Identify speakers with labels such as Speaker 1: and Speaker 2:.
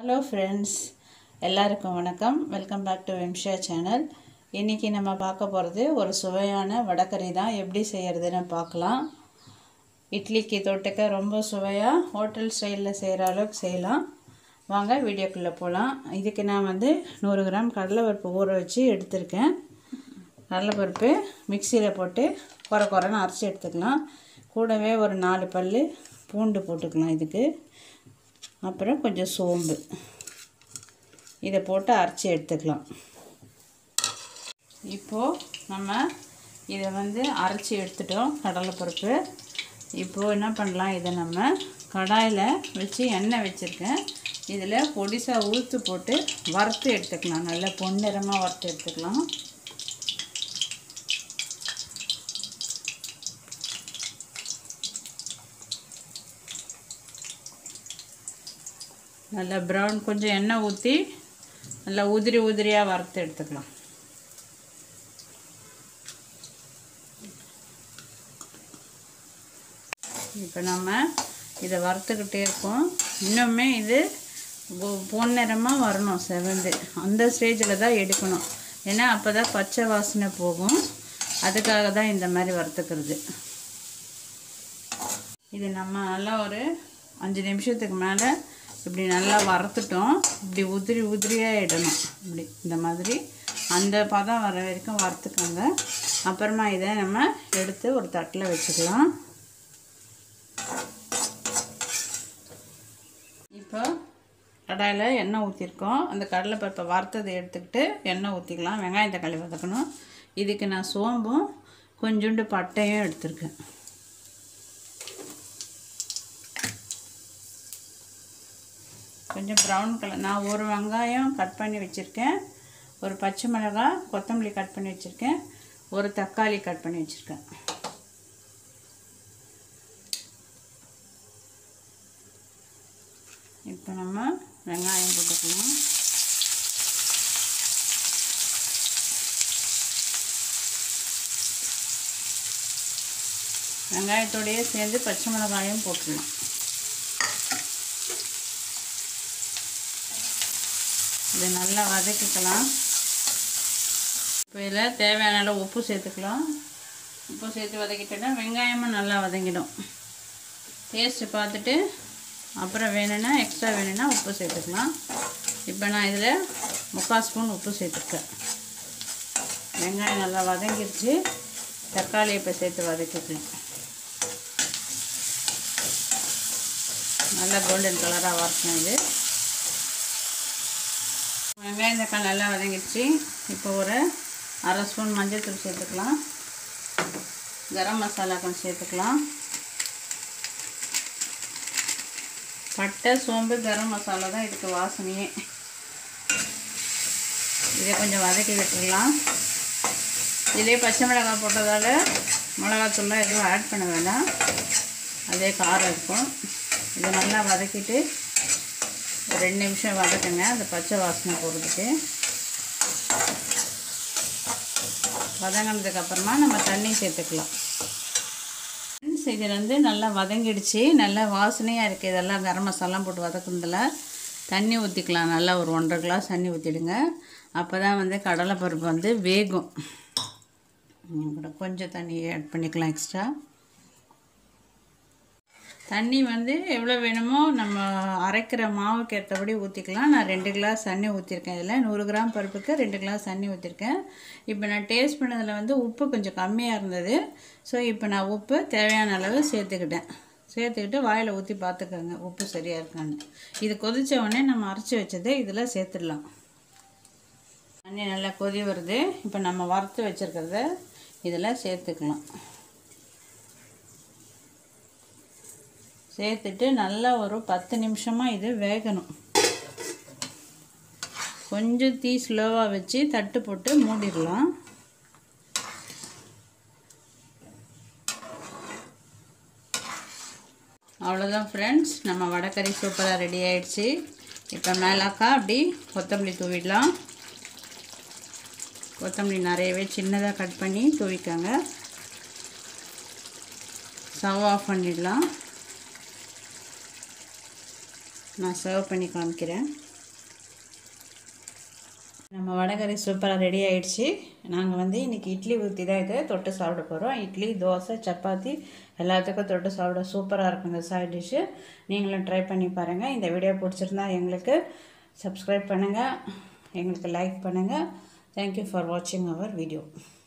Speaker 1: hello friends எல்லாருக்கும் வணக்கம் welcome back to Vemsha channel இன்றைக்கி நம்ம பார்க்க போகிறது ஒரு சுவையான வடக்கறி தான் எப்படி செய்கிறதுன்னு பார்க்கலாம் இட்லிக்கு தொட்டுக்க ரொம்ப சுவையாக ஹோட்டல் ஸ்டைலில் செய்கிற அளவுக்கு செய்யலாம் வாங்க வீடியோக்குள்ளே போகலாம் இதுக்கு நான் வந்து நூறு கிராம் கடலைப்பருப்பு ஊற வச்சு எடுத்திருக்கேன் கடலைப்பருப்பு மிக்சியில் போட்டு குறை குறைன்னு அரைச்சி எடுத்துக்கலாம் கூடவே ஒரு நாலு பல் பூண்டு போட்டுக்கலாம் இதுக்கு அப்புறம் கொஞ்சம் சோம்பு இதை போட்டு அரைச்சி எடுத்துக்கலாம் இப்போது நம்ம இதை வந்து அரைச்சி எடுத்துட்டோம் கடலைப்பருப்பு இப்போது என்ன பண்ணலாம் இதை நம்ம கடாயில் வச்சு எண்ணெய் வச்சுருக்கேன் இதில் பொடிசாக உளுத்து போட்டு வறுத்து எடுத்துக்கலாம் நல்லா பொன்னிறமாக வறுத்து எடுத்துக்கலாம் நல்லா ப்ரௌன் கொஞ்சம் எண்ணெய் ஊற்றி நல்லா உதிரி உதிரியாக வறுத்து எடுத்துக்கலாம் இப்போ நம்ம இதை வறுத்துக்கிட்டே இருக்கோம் இன்னுமே இது பொ- பொன்னிறமாக வரணும் செவந்து அந்த ஸ்டேஜில் தான் எடுக்கணும் ஏன்னா அப்போ தான் பச்சை வாசனை போகும் அதுக்காக தான் இந்த மாதிரி வறுத்துக்கிறது இது நம்ம நல்லா ஒரு அஞ்சு நிமிஷத்துக்கு மேலே இப்படி நல்லா வறுத்துட்டோம் இப்படி உதிரி உதிரியாக இடணும் இப்படி இந்த மாதிரி அந்த பதம் வர வரைக்கும் வறுத்துக்கோங்க அப்புறமா இதை நம்ம எடுத்து ஒரு தட்டில் வச்சுக்கலாம் இப்போ கடாயில் எண்ணெய் ஊற்றிருக்கோம் அந்த கடலைப்பருப்பை வறுத்ததை எடுத்துக்கிட்டு எண்ணெய் ஊற்றிக்கலாம் வெங்காயம் தக்காளி வதக்கணும் இதுக்கு நான் சோம்பும் கொஞ்சோண்டு பட்டையும் எடுத்திருக்கேன் கொஞ்சம் ப்ரௌன் கலர் நான் ஒரு வெங்காயம் கட் பண்ணி வச்சுருக்கேன் ஒரு பச்சை மிளகாய் கொத்தமல்லி கட் பண்ணி வச்சுருக்கேன் ஒரு தக்காளி கட் பண்ணி வச்சுருக்கேன் இப்போ நம்ம வெங்காயம் போட்டுக்கலாம் வெங்காயத்தோடையே சேர்ந்து பச்சை மிளகாயும் போட்டுடலாம் இதை நல்லா வதக்கிக்கலாம் இப்போ இதில் தேவையான அளவு உப்பு சேர்த்துக்கலாம் உப்பு சேர்த்து வதக்கிட்டோன்னா வெங்காயமும் நல்லா வதங்கிடும் டேஸ்ட்டு பார்த்துட்டு அப்புறம் வேணும்னா எக்ஸ்ட்ரா வேணும்னா உப்பு சேர்த்துக்கலாம் இப்போ நான் இதில் முக்கால் ஸ்பூன் உப்பு சேர்த்துருக்கேன் வெங்காயம் நல்லா வதங்கிருச்சு தக்காளி இப்போ சேர்த்து வதக்கிக்கலாம் நல்லா கோல்டன் கலராக வறுக்கணும் இது வெங்காயம் தக்காளி நல்லா வதங்கிடுச்சு இப்போ ஒரு அரை ஸ்பூன் மஞ்சள் தூள் சேர்த்துக்கலாம் கரம் மசாலா கொஞ்சம் சேர்த்துக்கலாம் பட்டை சோம்பு கரம் மசாலா தான் இதுக்கு வாசனையே இதை கொஞ்சம் வதக்கி விட்டுடலாம் இதிலே பச்சை மிளகாய் போட்டதால் மிளகாத்தூள்லாம் எதுவும் ஆட் பண்ண வேண்டாம் அதே காரம் இருக்கும் இதை நல்லா வதக்கிட்டு ஒரு ரெண்டு நிமிஷம் வதக்குங்க அந்த பச்சை வாசனை போகிறதுக்கு வதங்கினதுக்கப்புறமா நம்ம தண்ணி சேர்த்துக்கலாம் ஃப்ரெண்ட்ஸ் இது வந்து நல்லா வதங்கிடுச்சு நல்லா வாசனையாக இருக்குது இதெல்லாம் கரம் மசாலாம் போட்டு வதக்குனதில் தண்ணி ஊற்றிக்கலாம் நல்லா ஒரு ஒன்றரை கிளாஸ் தண்ணி ஊற்றிடுங்க அப்போ தான் வந்து கடலைப்பருப்பு வந்து வேகும் இன்னும் கூட கொஞ்சம் தண்ணி ஆட் பண்ணிக்கலாம் எக்ஸ்ட்ரா தண்ணி வந்து எவ்வளோ வேணுமோ நம்ம அரைக்கிற மாவுக்கு ஏற்றபடி ஊற்றிக்கலாம் நான் ரெண்டு கிளாஸ் தண்ணி ஊற்றிருக்கேன் இதில் நூறு கிராம் பருப்புக்கு ரெண்டு கிளாஸ் தண்ணி ஊற்றிருக்கேன் இப்போ நான் டேஸ்ட் பண்ணதில் வந்து உப்பு கொஞ்சம் கம்மியாக இருந்தது ஸோ இப்போ நான் உப்பு தேவையான அளவு சேர்த்துக்கிட்டேன் சேர்த்துக்கிட்டு வாயில் ஊற்றி பார்த்துக்கோங்க உப்பு சரியாக இருக்கான்னு இது கொதித்த உடனே நம்ம அரைச்சி வச்சதை இதில் சேர்த்துடலாம் தண்ணி நல்லா கொதி வருது இப்போ நம்ம வறுத்து வச்சுருக்கிறத இதில் சேர்த்துக்கலாம் சேர்த்துட்டு நல்லா ஒரு பத்து நிமிஷமாக இது வேகணும் கொஞ்சம் தீ ஸ்லோவாக வச்சு தட்டு போட்டு மூடிடலாம் அவ்வளோதான் ஃப்ரெண்ட்ஸ் நம்ம வடக்கறி சூப்பராக ரெடி ஆயிடுச்சு இப்போ மேலாக்கா அப்படி கொத்தமல்லி தூவிடலாம் கொத்தமல்லி நிறையவே சின்னதாக கட் பண்ணி தூவிக்கோங்க ஸ்டவ் ஆஃப் பண்ணிடலாம் நான் சர்வ் பண்ணி காமிக்கிறேன் நம்ம வடகறி சூப்பராக ரெடி ஆயிடுச்சு நாங்கள் வந்து இன்றைக்கி இட்லி ஊற்றி தான் இதை தொட்டு சாப்பிட போகிறோம் இட்லி தோசை சப்பாத்தி எல்லாத்துக்கும் தொட்டு சாப்பிட சூப்பராக இருக்கும் இந்த சைட் டிஷ்ஷு நீங்களும் ட்ரை பண்ணி பாருங்கள் இந்த வீடியோ பிடிச்சிருந்தா எங்களுக்கு சப்ஸ்கிரைப் பண்ணுங்கள் எங்களுக்கு லைக் பண்ணுங்கள் தேங்க்யூ ஃபார் வாட்சிங் அவர் வீடியோ